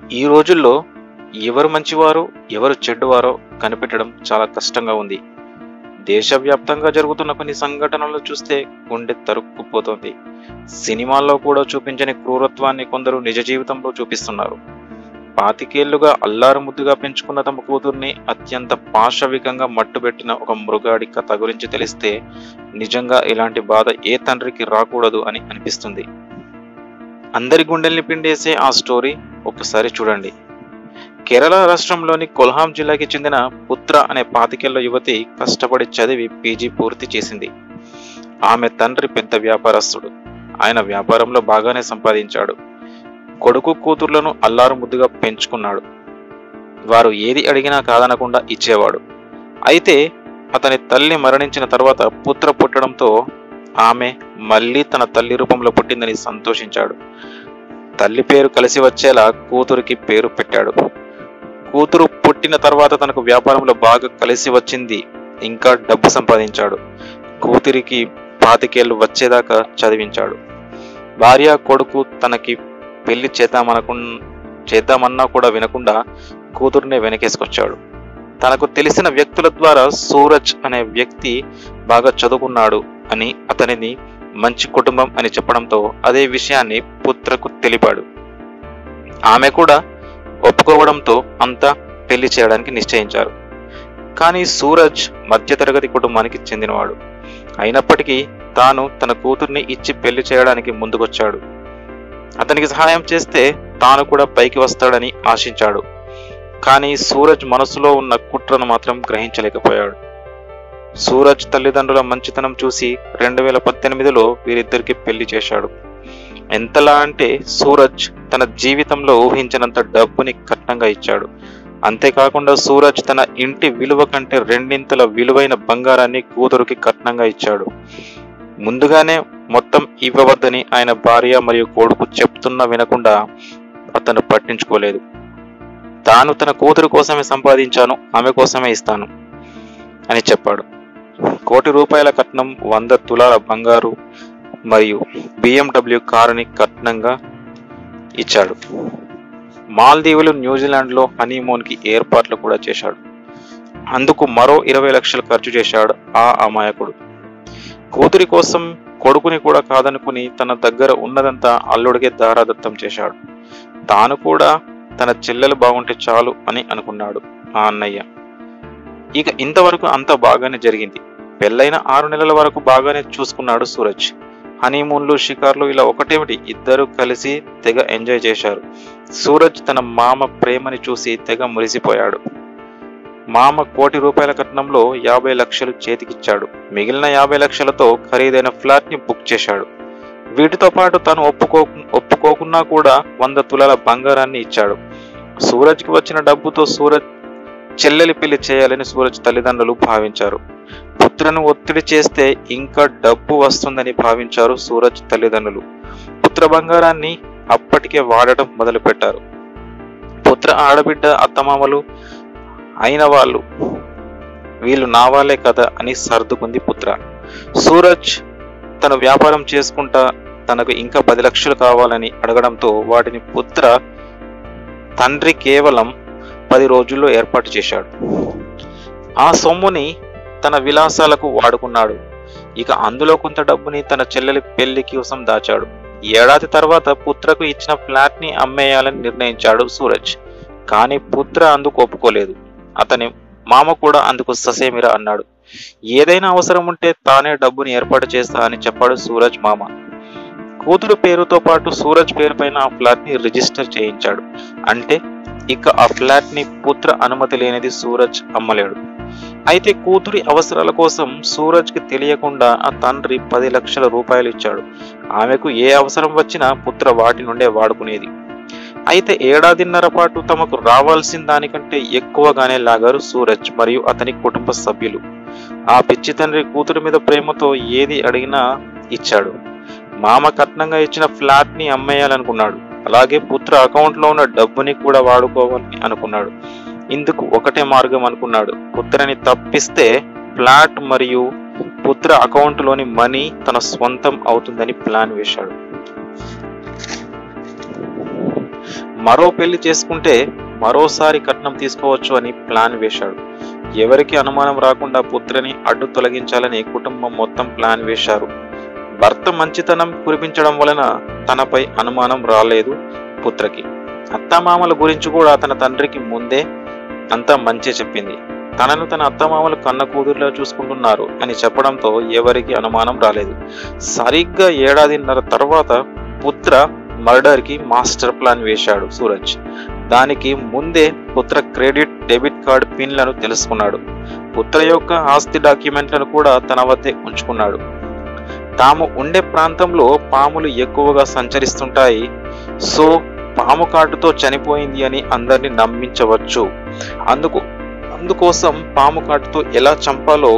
ఈ రోజుల్లో ఎవరు మంచివారో ఎవరు చెడ్డవారో కనిపెట్టడం చాలా కష్టంగా ఉంది దేశవ్యాప్తంగా జరుగుతున్న కొన్ని సంఘటనలు చూస్తే గుండె తరుక్కుపోతోంది సినిమాల్లో కూడా చూపించని క్రూరత్వాన్ని కొందరు నిజ జీవితంలో చూపిస్తున్నారు పాతికేళ్లుగా అల్లారు ముద్దుగా పెంచుకున్న తమ కూతుర్ని అత్యంత పాశవికంగా మట్టుబెట్టిన ఒక మృగాడి కథ గురించి తెలిస్తే నిజంగా ఇలాంటి బాధ ఏ తండ్రికి రాకూడదు అని అనిపిస్తుంది అందరి గుండెల్ని పిండేసే ఆ స్టోరీ ఒకసారి చూడండి కేరళ రాష్ట్రంలోని కొల్హాం జిల్లాకి చెందిన పుత్ర అనే పాతికేళ్ల యువతి కష్టపడి చదివి పీజీ పూర్తి చేసింది ఆమె తండ్రి పెద్ద వ్యాపారస్తుడు ఆయన వ్యాపారంలో బాగానే సంపాదించాడు కొడుకు కూతుర్లను అల్లారు ముద్దుగా పెంచుకున్నాడు వారు ఏది అడిగినా కాదనకుండా ఇచ్చేవాడు అయితే అతని తల్లి మరణించిన తర్వాత పుత్ర పుట్టడంతో ఆమె మళ్ళీ తన తల్లి రూపంలో పుట్టిందని సంతోషించాడు తల్లి పేరు కలిసి వచ్చేలా కూతురికి పేరు పెట్టాడు కూతురు పుట్టిన తర్వాత తనకు వ్యాపారంలో బాగా కలిసి వచ్చింది ఇంకా డబ్బు సంపాదించాడు కూతురికి పాతికేళ్లు వచ్చేదాకా చదివించాడు భార్య కొడుకు తనకి పెళ్లి చేద్దామనకు చేద్దామన్నా కూడా వినకుండా కూతురునే వెనకేసుకొచ్చాడు తనకు తెలిసిన వ్యక్తుల ద్వారా సూరజ్ అనే వ్యక్తి బాగా చదువుకున్నాడు అని అతనిని మంచి కుటుంబం అని చెప్పడంతో అదే విషయాన్ని పుత్రకు తెలిపాడు ఆమె కూడా ఒప్పుకోవడంతో అంతా పెళ్లి చేయడానికి నిశ్చయించారు కానీ సూరజ్ మధ్యతరగతి కుటుంబానికి చెందినవాడు అయినప్పటికీ తాను తన కూతుర్ని ఇచ్చి పెళ్లి చేయడానికి ముందుకొచ్చాడు అతనికి సహాయం చేస్తే తాను కూడా పైకి వస్తాడని ఆశించాడు కానీ సూరజ్ మనసులో ఉన్న కుట్రను మాత్రం గ్రహించలేకపోయాడు సూరజ్ తల్లిదండ్రుల మంచితనం చూసి రెండు వేల పద్దెనిమిదిలో వీరిద్దరికి పెళ్లి చేశాడు ఎంతలా అంటే సూరజ్ తన జీవితంలో ఊహించినంత డబ్బుని కట్నంగా ఇచ్చాడు అంతేకాకుండా సూరజ్ తన ఇంటి విలువ కంటే రెండింతల విలువైన బంగారాన్ని కూతురుకి కట్నంగా ఇచ్చాడు ముందుగానే మొత్తం ఇవ్వవద్దని ఆయన భార్య మరియు కొడుకు చెప్తున్నా వినకుండా అతను పట్టించుకోలేదు తాను తన కూతురు కోసమే సంపాదించాను ఆమె కోసమే ఇస్తాను అని చెప్పాడు కోటి రూపాయల కట్నం వంద తులాల బంగారు మరియు బిఎండబ్ల్యూ కారుని కట్నంగా ఇచ్చాడు మాల్దీవులు న్యూజిలాండ్లో హనీమూన్కి ఏర్పాట్లు కూడా చేశాడు అందుకు మరో ఇరవై లక్షలు ఖర్చు చేశాడు ఆ అమాయకుడు కూతురి కోసం కొడుకుని కూడా కాదనుకుని తన దగ్గర ఉన్నదంతా అల్లుడికే దారాదత్తం చేశాడు తాను కూడా తన చెల్లెలు బాగుంటే చాలు అని అనుకున్నాడు ఆ అన్నయ్య ఇక ఇంతవరకు అంతా బాగానే జరిగింది పెళ్ళైన ఆరు నెలల వరకు బాగానే చూసుకున్నాడు సూరజ్ హనీమూన్లు షికార్లు ఇలా ఒకటేమిటి ఇద్దరు కలిసి తెగ ఎంజాయ్ చేశారు సూరజ్ తన మామ ప్రేమని చూసి తెగ మురిసిపోయాడు మామ కోటి రూపాయల కట్నంలో యాభై లక్షలు చేతికిచ్చాడు మిగిలిన యాభై లక్షలతో ఖరీదైన ఫ్లాట్ ని బుక్ చేశాడు వీటితో పాటు తను ఒప్పుకో ఒప్పుకోకున్నా కూడా వంద తులాల బంగారాన్ని ఇచ్చాడు సూరజ్కి వచ్చిన డబ్బుతో సూరజ్ చెల్లెలి పెళ్లి చేయాలని సూరజ్ తల్లిదండ్రులు భావించారు పుత్రను ఒత్తిడి చేస్తే ఇంకా డబ్బు వస్తుందని భావించారు సూరజ్ తల్లిదండ్రులు పుత్ర బంగారాన్ని అప్పటికే వాడటం మొదలుపెట్టారు పుత్ర ఆడబిడ్డ అత్తమామలు అయిన వాళ్ళు వీళ్ళు నా వాళ్ళే కదా అని సర్దుకుంది పుత్ర సూరజ్ తను వ్యాపారం చేసుకుంటా తనకు ఇంకా పది లక్షలు కావాలని అడగడంతో వాటిని పుత్ర తండ్రి కేవలం పది రోజుల్లో ఏర్పాటు చేశాడు ఆ సొమ్ముని తన విలాసాలకు వాడుకున్నాడు ఇక అందులో కొంత డబ్బుని తన చెల్లెలి పెళ్లి కోసం దాచాడు ఏడాది తర్వాత పుత్రకు ఇచ్చిన ఫ్లాట్ ని అమ్మేయాలని నిర్ణయించాడు సూరజ్ కానీ పుత్ర అందుకు ఒప్పుకోలేదు అతని మామ కూడా అందుకు ససేమిరా అన్నాడు ఏదైనా అవసరం ఉంటే తానే డబ్బుని ఏర్పాటు చేస్తా అని చెప్పాడు సూరజ్ మామ కూతురు పేరుతో పాటు సూరజ్ పేరు పైన ఆ ఫ్లాట్ ని రిజిస్టర్ చేయించాడు అంటే ఇక ఆ ఫ్లాట్ ని పుత్ర అనుమతి లేనిది సూరజ్ అమ్మలేడు అయితే కూతురి అవసరాల కోసం సూరజ్ కి తెలియకుండా ఆ తండ్రి పది లక్షల రూపాయలు ఇచ్చాడు ఆమెకు ఏ అవసరం వచ్చినా పుత్ర వాటి నుండే వాడుకునేది అయితే ఏడాదిన్నర పాటు తమకు రావాల్సిన దానికంటే ఎక్కువగానే లాగారు సూరజ్ మరియు అతని కుటుంబ సభ్యులు ఆ పిచ్చి తండ్రి కూతురు మీద ప్రేమతో ఏది అడిగినా ఇచ్చాడు మామ కట్నంగా ఇచ్చిన ఫ్లాట్ ని అమ్మేయాలనుకున్నాడు అలాగే పుత్ర అకౌంట్ లో ఉన్న డబ్బుని కూడా వాడుకోవాలని అనుకున్నాడు ఇందుకు ఒకటే మార్గం అనుకున్నాడు పుత్రని తప్పిస్తే ఫ్లాట్ మరియు పుత్ర అకౌంట్ లోని మనీ తన స్వంతం అవుతుందని ప్లాన్ వేశాడు మరో పెళ్లి చేసుకుంటే మరోసారి కట్నం తీసుకోవచ్చు అని ప్లాన్ వేశాడు ఎవరికి అనుమానం రాకుండా పుత్రని అడ్డు తొలగించాలని కుటుంబం మొత్తం ప్లాన్ వేశారు భర్త మంచితనం కురిపించడం వలన తనపై అనుమానం రాలేదు పుత్రకి అత్తమామల గురించి కూడా తన తండ్రికి ముందే అంతా మంచి చెప్పింది తనను తన అత్తమామలు కన్న కూతురులో చూసుకుంటున్నారు అని చెప్పడంతో ఎవరికి అనుమానం రాలేదు సరిగ్గా ఏడాదిన్నర తర్వాత పుత్ర మర్డర్ కి మాస్టర్ ప్లాన్ వేశాడు సూరజ్ దానికి ముందే పుత్ర క్రెడిట్ డెబిట్ కార్డ్ పిన్లను తెలుసుకున్నాడు పుత్ర యొక్క ఆస్తి డాక్యుమెంట్లను కూడా తన వద్దే ఉంచుకున్నాడు తాము ఉండే ప్రాంతంలో పాములు ఎక్కువగా సంచరిస్తుంటాయి సో పాము కాటుతో చనిపోయింది అని అందరిని నమ్మించవచ్చు అందుకు అందుకోసం పాము కాటుతో ఎలా చంపాలో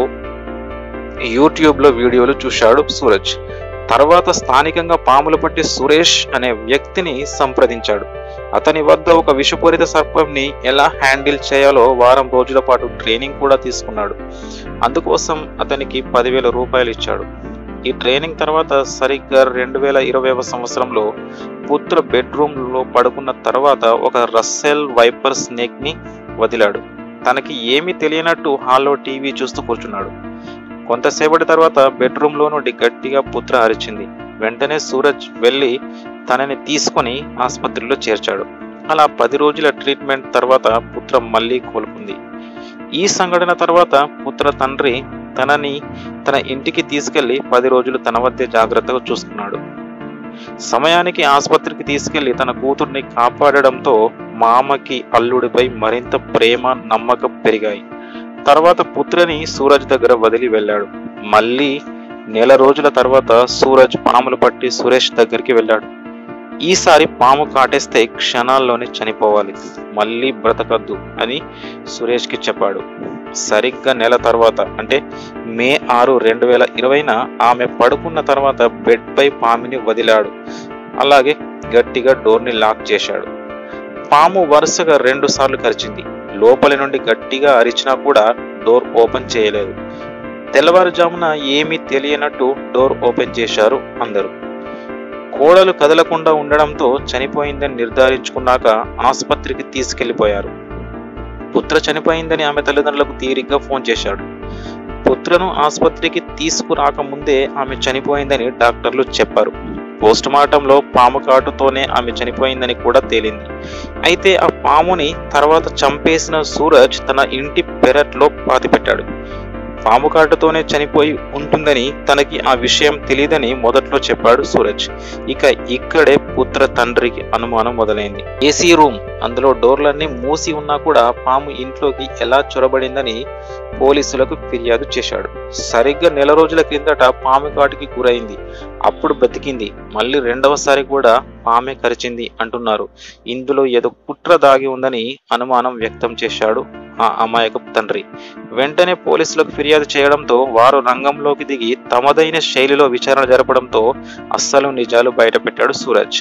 యూట్యూబ్లో వీడియోలు చూశాడు సూరజ్ తర్వాత స్థానికంగా పాములు పట్టి సురేష్ అనే వ్యక్తిని సంప్రదించాడు అతని వద్ద ఒక విషపూరిత సర్పంని ఎలా హ్యాండిల్ చేయాలో వారం రోజుల పాటు ట్రైనింగ్ కూడా తీసుకున్నాడు అందుకోసం అతనికి పదివేల రూపాయలు ఇచ్చాడు ఈ ట్రైనింగ్ తర్వాత సరిగ్గా రెండు వేల ఇరవైవ సంవత్సరంలో పుత్ర బెడ్రూమ్ లో పడుకున్న తర్వాత ఒక రస్సెల్ వైపర్ స్నేక్ ని వదిలాడు తనకి ఏమీ తెలియనట్టు హాల్లో టీవీ చూస్తూ కూర్చున్నాడు కొంతసేపటి తర్వాత బెడ్రూమ్ లో నుండి గట్టిగా పుత్ర అరిచింది వెంటనే సూరజ్ వెళ్ళి తనని తీసుకొని ఆసుపత్రిలో చేర్చాడు అలా పది రోజుల ట్రీట్మెంట్ తర్వాత పుత్ర మళ్ళీ కోలుకుంది ఈ సంఘటన తర్వాత పుత్ర తండ్రి తనని తన ఇంటికి తీసుకెళ్లి పది రోజులు తన వద్దే జాగ్రత్తగా చూసుకున్నాడు సమయానికి ఆసుపత్రికి తీసుకెళ్లి తన కూతుర్ని కాపాడడంతో మామకి అల్లుడిపై మరింత ప్రేమ నమ్మకం పెరిగాయి తర్వాత పుత్రని సూరజ్ దగ్గర వదిలి వెళ్ళాడు మళ్ళీ నెల రోజుల తర్వాత సూరజ్ పాములు పట్టి సురేష్ దగ్గరికి వెళ్ళాడు ఈసారి పాము కాటేస్తే క్షణాల్లోనే చనిపోవాలి మళ్ళీ బ్రతకద్దు అని సురేష్కి చెప్పాడు సరిగ్గా నెల తర్వాత అంటే మే ఆరు రెండు వేల ఇరవైన ఆమె పడుకున్న తర్వాత బెడ్ పై పాముని వదిలాడు అలాగే గట్టిగా డోర్ని లాక్ చేశాడు పాము వరుసగా రెండు సార్లు కరిచింది లోపలి నుండి గట్టిగా అరిచినా కూడా డోర్ ఓపెన్ చేయలేదు తెల్లవారుజామున ఏమీ తెలియనట్టు డోర్ ఓపెన్ చేశారు అందరూ కోడలు కదలకుండా ఉండడంతో చనిపోయిందని నిర్ధారించుకున్నాక ఆసుపత్రికి తీసుకెళ్లిపోయారు పుత్ర చనిపోయిందని ఆమె తల్లిదండ్రులకు తీరిగ్గా ఫోన్ చేశాడు పుత్రను ఆసుపత్రికి తీసుకురాకముందే ఆమె చనిపోయిందని డాక్టర్లు చెప్పారు పోస్ట్ మార్టంలో పాము కాటుతోనే ఆమె చనిపోయిందని కూడా తేలింది అయితే ఆ పాముని తర్వాత చంపేసిన సూరజ్ తన ఇంటి పెరట్లో పాతిపెట్టాడు పాము కాటుతోనే చనిపోయి ఉంటుందని తనకి ఆ విషయం తెలియదని మొదట్లో చెప్పాడు సూరజ్ ఇక ఇక్కడే పుత్ర తండ్రికి అనుమానం మొదలైంది ఏసీ రూమ్ అందులో డోర్లన్నీ మూసి ఉన్నా కూడా పాము ఇంట్లోకి ఎలా చొరబడిందని పోలీసులకు ఫిర్యాదు చేశాడు సరిగ్గా నెల రోజుల క్రిందట పాము కాటుకి గురైంది అప్పుడు బతికింది మళ్ళీ రెండవసారి కూడా పామే కరిచింది అంటున్నారు ఇందులో ఏదో కుట్ర దాగి ఉందని అనుమానం వ్యక్తం చేశాడు ఆ అమాయకపు తండ్రి వెంటనే పోలీసులకు ఫిర్యాదు చేయడంతో వారు రంగంలోకి దిగి తమదైన శైలిలో విచారణ జరపడంతో అస్సలు నిజాలు బయటపెట్టాడు సూరజ్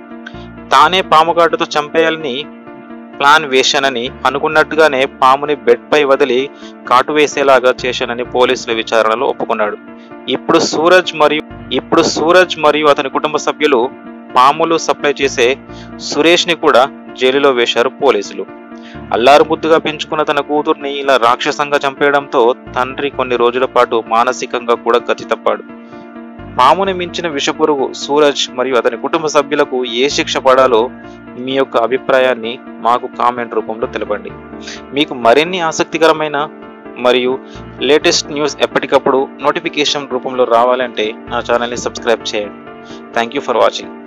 తానే పాముగాటుతో చంపేయాలని ప్లాన్ వేశానని అనుకున్నట్టుగానే పాముని బెడ్ పై వదిలి కాటు వేసేలాగా చేశానని పోలీసుల విచారణలో ఒప్పుకున్నాడు ఇప్పుడు సూరజ్ మరియు ఇప్పుడు సూరజ్ మరియు అతని కుటుంబ సభ్యులు పాములు సప్లై చేసే సురేష్ ని కూడా జైలులో వేశారు పోలీసులు అల్లారు ముద్దుగా పెంచుకున్న తన కూతుర్ని ఇలా రాక్షసంగా చంపేయడంతో తండ్రి కొన్ని రోజుల పాటు మానసికంగా కూడా గతి తప్పాడు పాముని మించిన విషపురుగు సూరజ్ మరియు అతని కుటుంబ సభ్యులకు ఏ శిక్ష పడాలో మీ యొక్క అభిప్రాయాన్ని మాకు కామెంట్ రూపంలో తెలపండి మీకు మరిన్ని ఆసక్తికరమైన మరియు లేటెస్ట్ న్యూస్ ఎప్పటికప్పుడు నోటిఫికేషన్ రూపంలో రావాలంటే నా ఛానల్ని సబ్స్క్రైబ్ చేయండి థ్యాంక్ యూ ఫర్ వాచింగ్